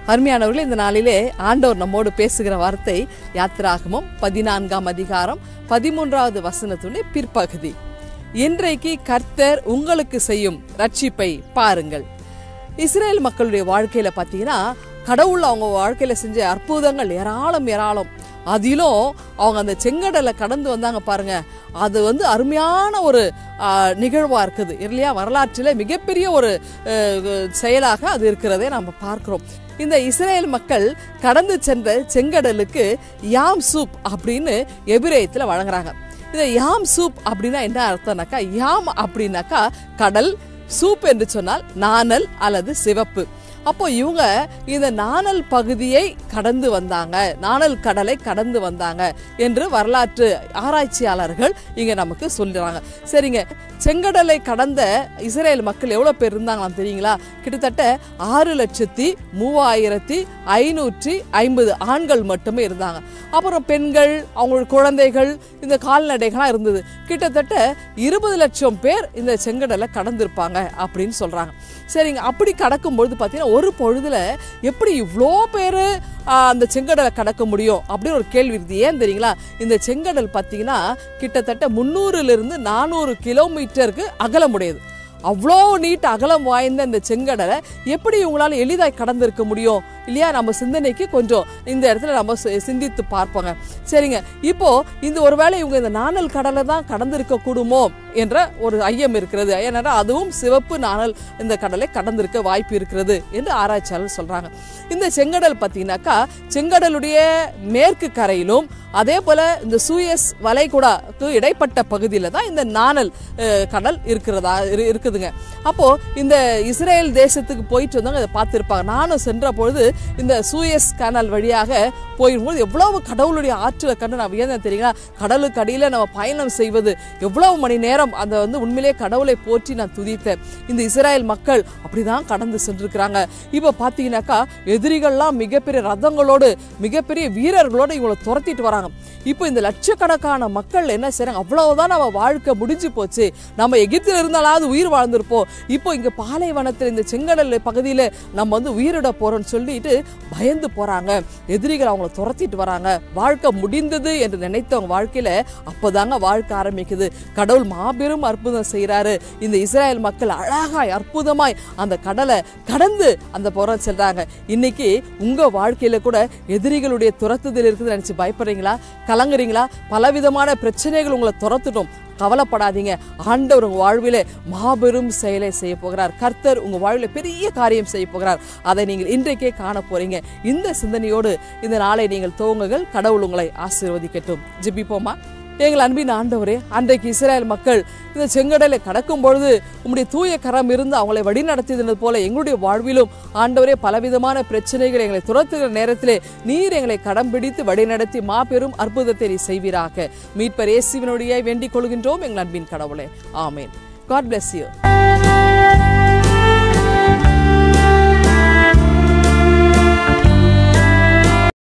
அருமையானவர்களே இந்த நாளிலே ஆண்டவர் நம்மோடு பேசுகிற வார்த்தை யாத்திராகமம் பதினான்காம் அதிகாரம் பதிமூன்றாவது வசனத்துடைய பிற்பகுதி இன்றைக்கு கர்த்தர் உங்களுக்கு செய்யும் ரட்சிப்பை பாருங்கள் இஸ்ரேல் மக்களுடைய வாழ்க்கையில பார்த்தீங்கன்னா கடவுள் அவங்க வாழ்க்கையில செஞ்ச அற்புதங்கள் ஏராளம் ஏராளம் அதிலும் அவங்க அந்த செங்கடலை கடந்து வந்தாங்க பாருங்க அது வந்து அருமையான ஒரு ஆஹ், நிகழ்வா இருக்குது இல்லையா வரலாற்றில் மிகப்பெரிய ஒரு அஹ், செயலாக அது இருக்கிறதை நம்ம பார்க்கிறோம் இந்த இஸ்ரேல் மக்கள் கடந்து சென்ற செங்கடலுக்கு யாம் சூப் அப்படின்னு எபிரேயத்தில் வழங்குறாங்க இந்த யாம் சூப் அப்படின்னா என்ன அர்த்தம்னாக்கா யாம் அப்படின்னாக்கா கடல் சூப் என்று சொன்னால் நாணல் அல்லது சிவப்பு அப்போ இவங்க இந்த நாணல் பகுதியை கடந்து வந்தாங்க நாணல் கடலை கடந்து வந்தாங்க என்று வரலாற்று ஆராய்ச்சியாளர்கள் இங்க நமக்கு சொல்றாங்க சரிங்க செங்கடலை கடந்த இஸ்ரேல் மக்கள் எவ்வளவு பேர் இருந்தாங்களாம் தெரியுங்களா கிட்டத்தட்ட ஆறு லட்சத்தி மூவாயிரத்தி ஐநூற்றி ஐம்பது ஆண்கள் மட்டுமே இருந்தாங்க அப்புறம் பெண்கள் அவங்களோட குழந்தைகள் இந்த கால்நடைகள்லாம் இருந்தது கிட்டத்தட்ட இருபது லட்சம் பேர் இந்த செங்கடலை கடந்திருப்பாங்க அப்படின்னு சொல்றாங்க சரிங்க அப்படி கடக்கும்பொழுது பார்த்தீங்கன்னா ஒரு பொழுதுல எப்படி இவ்வளோ பேர் அந்த செங்கடலை கடக்க முடியும் அப்படின்னு ஒரு கேள்வி இருக்குது ஏன் தெரியுங்களா இந்த செங்கடல் பார்த்தீங்கன்னா கிட்டத்தட்ட முந்நூறுல இருந்து நானூறு கிலோமீட்டருக்கு அகலமுடையது அவ்வளோ நீட் அகலம் வாய்ந்த இந்த செங்கடலை எப்படி உங்களால் எளிதாய் கடந்திருக்க முடியும் இல்லையா நம்ம சிந்தனைக்கு கொஞ்சம் இந்த இடத்துல நம்ம சி- சிந்தித்து பார்ப்போங்க சரிங்க இப்போ இந்த ஒருவேளை இவங்க இந்த நாணல் கடலை தான் கடந்திருக்க கூடுமோ என்ற ஒரு ஐயம் இருக்கிறது ஏன்னா அதுவும் சிவப்பு நாணல் இந்த கடலை கடந்திருக்க வாய்ப்பு இருக்கிறது என்று ஆராய்ச்சியாளர் சொல்றாங்க இந்த செங்கடல் பார்த்தீங்கன்னாக்கா செங்கடலுடைய மேற்கு கரையிலும் அதே போல இந்த சூயஸ் வளைகுடாக்கு இடைப்பட்ட பகுதியில தான் இந்த நாணல் அஹ், கடல் இருக்கிறதா இரு- இருக்குதுங்க அப்போ இந்த இஸ்ரேல் தேசத்துக்கு போயிட்டு வந்தவங்க அதை பார்த்துருப்பாங்க நானும் சென்ற பொழுது இந்த சூயஸ் கனல் வழியாக போயிடும்போது எவ்வளவு கடவுளுடைய ஆற்றலை கண்டு நான் வியந்தேன் தெரியுங்களா கடலுக்கு அடியில நம்ம பயணம் செய்வது எவ்வளவு மணி நேரம் அந்த வந்து உண்மையிலே கடவுளை போற்றி நான் துதித்தேன் இந்த இஸ்ராயல் மக்கள் அப்படிதான் கடந்து சென்றிருக்கிறாங்க இப்போ பார்த்தீங்கன்னாக்கா எதிரிகள்லாம் மிகப்பெரிய ரதங்களோடு மிகப்பெரிய வீரர்களோடு இவங்களை துரத்திட்டு வராங்க இப்போ இந்த லட்சக்கணக்கான மக்கள் என்ன செய்றாங்க அவ்வளவுதான் நம்ம வாழ்க்கை முடிஞ்சு போச்சு நம்ம எகிப்தில் இருந்தாலாவது உயிர் வாழ்ந்திருப்போம் இப்போ இங்க பாலைவனத்தில் இந்த செங்கடல் பகுதியில நம்ம வந்து உயிரிட போறோம்னு சொல்லிட்டு பயந்து போறாங்க எதிரிகள் அவங்கள துரத்திட்டு வராங்க வாழ்க்கை முடிந்தது என்று நினைத்தவங்க வாழ்க்கையில அப்போதாங்க வாழ்க்கை ஆரம்பிக்குது கடவுள் மாபெரும் அற்புதம் செய்றாரு இந்த இஸ்ராயல் மக்கள் அழகாய் அற்புதமாய் அந்த கடலை கடந்து அந்த புறம் செல்றாங்க இன்னைக்கு உங்க வாழ்க்கையில கூட எதிரிகளுடைய துரத்துதல் இருக்குது நினைச்சு பயப்படுறீங்களா கலங்குறீங்களா பலவிதமான பிரச்சனைகள் உங்களை துரத்துட்டோம் கவலைப்படாதீங்க ஆண்டவர் உங்க வாழ்விலே மாபெரும் செயலை செய்ய போகிறார் கர்த்தர் உங்க வாழ்வில பெரிய காரியம் செய்ய போகிறார் அதை நீங்கள் இன்றைக்கே காண போறீங்க இந்த சிந்தனையோடு இந்த நாளை நீங்கள் துவங்குங்கள் கடவுள் உங்களை ஆசீர்வதிக்கட்டும் ஜெபிப்போமா எங்கள் அன்பின் ஆண்டவரே அன்றைக்கு இஸ்ராயல் மக்கள் இந்த செங்கடலை கடக்கும் பொழுது உம்முடைய தூய கரம் இருந்து அவங்களை வழிநடத்தியது போல எங்களுடைய வாழ்விலும் ஆண்டவரே பலவிதமான பிரச்சனைகள் எங்களை துரத்துகிற நேரத்திலே நீர் எங்களை கடம் பிடித்து வழிநடத்தி மாபெரும் அற்புதத்தை நீ செய்வீராக மீட்பர் இயேசுவினுடைய வேண்டிக் கொள்கின்றோம் எங்கள் அன்பின் கடவுளே ஆமேன் காட் bless you